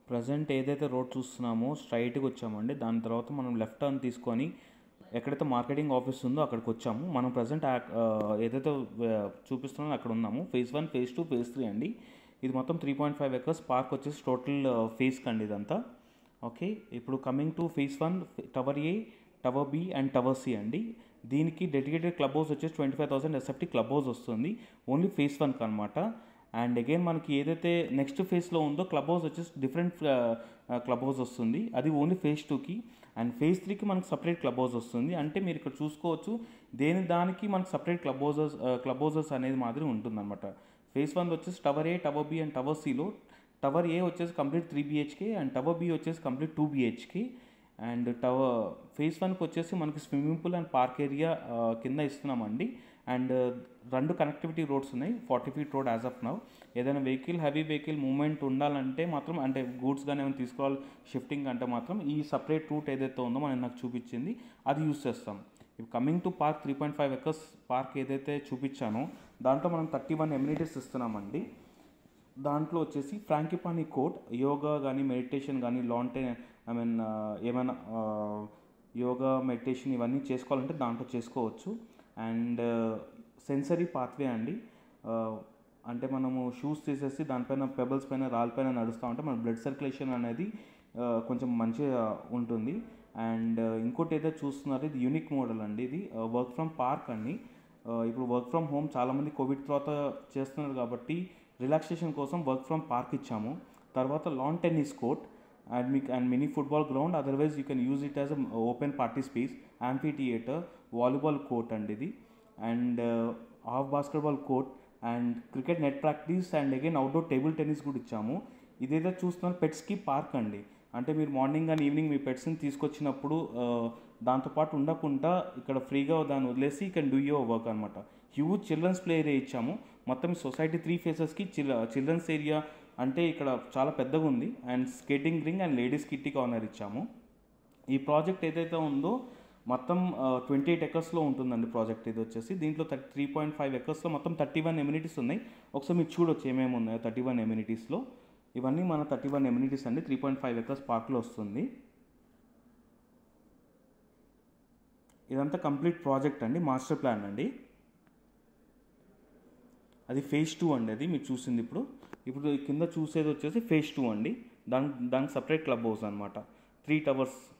present ఏదైతే road చూస్తున్నామో స్ట్రైట్గా వచ్చామండి దాని తర్వాత మనం లెఫ్ట్ టర్న్ తీసుకొని ఎక్కడైతే మార్కెటింగ్ ఆఫీస్ ఉందో అక్కడికి వచ్చాము మనం ప్రజెంట్ ఏదైతే ఆ, చూపిస్తున్నామో అక్కడ ఉన్నాము phase one phase two phase three అండి ఇది మొత్తం three point five acres park వచ్చేసి టోటల్ ఫేజ్ కండి ఇదంతా ఓకే ఇప్పుడు coming to phase one tower A tower B and tower C అండి దీనికి డెడికేటెడ్ క్లబ్ హౌస్ వచ్చేసి twenty five thousand SFT club house వస్తుంది ఓన్లీ ఫేజ్ వన్కి అనమాట అండ్ అగైన్ మనకి ఏదైతే నెక్స్ట్ ఫేజ్లో ఉందో క్లబ్ హౌస్ వచ్చేసి డిఫరెంట్ క్లబ్ హౌస్ వస్తుంది అది ఓన్లీ ఫేజ్ టూకి అండ్ ఫేజ్ త్రీకి మనకి సపరేట్ క్లబ్ హౌస్ వస్తుంది అంటే మీరు ఇక్కడ చూసుకోవచ్చు దేని దానికి మనకి separate club houses club houses అనేది మాదిరి ఉంటుందన్నమాట ఫేజ్ వన్ వచ్చేసి tower A tower B and tower సిలో టవర్ ఏ వచ్చేసి complete three BHK and tower B వచ్చేసి complete two BHK and tower phase వన్కి వచ్చేసి మనకి swimming pool and park area కింద ఇస్తున్నామండి అండ్ రెండు కనెక్టివిటీ రోడ్స్ ఉన్నాయి forty feet road as of now ఏదైనా వెహికల్ హెవీ వెహికల్ మూవ్మెంట్ ఉండాలంటే మాత్రం అంటే గూడ్స్ కానీ ఏమైనా తీసుకోవాలి షిఫ్టింగ్ అంటే మాత్రం ఈ సపరేట్ రూట్ ఏదైతే ఉందో మనం నాకు చూపించింది అది యూస్ చేస్తాం ఇప్పుడు coming to park three point five acres park ఏదైతే చూపించానో దాంట్లో మనం థర్టీ వన్ ఎమ్యూనిటీస్ ఇస్తున్నామండి దాంట్లో వచ్చేసి ఫ్రాంకిపాని కోట్ యోగా కానీ మెడిటేషన్ కానీ లాంటే ఐ మీన్ ఏమైనా ఆ, యోగా మెడిటేషన్ ఇవన్నీ చేసుకోవాలంటే దాంట్లో చేసుకోవచ్చు అండ్ సెన్సరీ పాత్వే అండి ఆ, అంటే మనము షూస్ తీసేసి దానిపైన పెబల్స్ పైన రాళ్ళపైన నడుస్తూ ఉంటే మన బ్లడ్ సర్క్యులేషన్ అనేది ఆ, కొంచెం మంచిగా ఉంటుంది అండ్ ఇంకోటి ఏదైతే చూస్తున్నారో ఇది యూనిక్ మోడల్ అండి ఇది వర్క్ ఫ్రమ్ పార్క్ అండి ఆ, ఇప్పుడు వర్క్ ఫ్రమ్ హోమ్ చాలామంది కోవిడ్ తర్వాత చేస్తున్నారు కాబట్టి రిలాక్సేషన్ కోసం వర్క్ ఫ్రమ్ పార్క్ ఇచ్చాము తర్వాత లాన్ టెన్నిస్ కోర్ట్ అండ్ మీకు and mini football ground otherwise you can use it as open party space amphitheatre volleyball court అండి ఇది and half basketball court and cricket net practice and again outdoor table tennis కూడా ఇచ్చాము ఇదైతే చూస్తున్నారు పెట్స్కి park అండి అంటే మీరు మార్నింగ్ అండ్ ఈవినింగ్ మీ పెట్స్ని తీసుకొచ్చినప్పుడు ఆ, దాంతోపాటు ఉండకుండా ఇక్కడ ఫ్రీగా దాన్ని వదిలేసి ఈ కెన్ డూ యువర్ వర్క్ అనమాట హ్యూజ్ చిల్డ్రన్స్ ప్లే ఏరియా ఇచ్చాము మొత్తం సొసైటీ త్రీ ఫేసెస్కి చిల్ చిల్డ్రన్స్ ఏరియా అంటే ఇక్కడ చాలా పెద్దగా ఉంది and skating ring and ladies kitty corner ఇచ్చాము ఈ ప్రాజెక్ట్ ఏదైతే ఉందో మొత్తం ట్వంటీ ఎయిట్ ఎకర్స్లో ఉంటుందండి ప్రాజెక్ట్ ఇది వచ్చేసి దీంట్లో థర్టీ త్రీ పాయింట్ ఫైవ్ ఎకర్స్లో మొత్తం థర్టీ వన్ ఎమ్యూనిటీస్ ఉన్నాయి ఒకసారి మీరు చూడొచ్చు ఏమేమి ఉన్నాయో థర్టీ వన్ ఎమ్యూనిటీస్లో ఇవన్నీ మన థర్టీ వన్ ఎమ్యూనిటీస్ అండి త్రీ పాయింట్ ఫైవ్ ఎకర్స్ పార్క్లో వస్తుంది ఇదంతా కంప్లీట్ ప్రాజెక్ట్ అండి మాస్టర్ ప్లాన్ అండి అది ఫేజ్ టూ అండి అది మీరు చూసింది ఇప్పుడు ఇప్పుడు కింద చూసేది వచ్చేసి ఫేజ్ టూ అండి దాని దానికి సపరేట్ క్లబ్ హౌస్ అనమాట త్రీ టవర్స్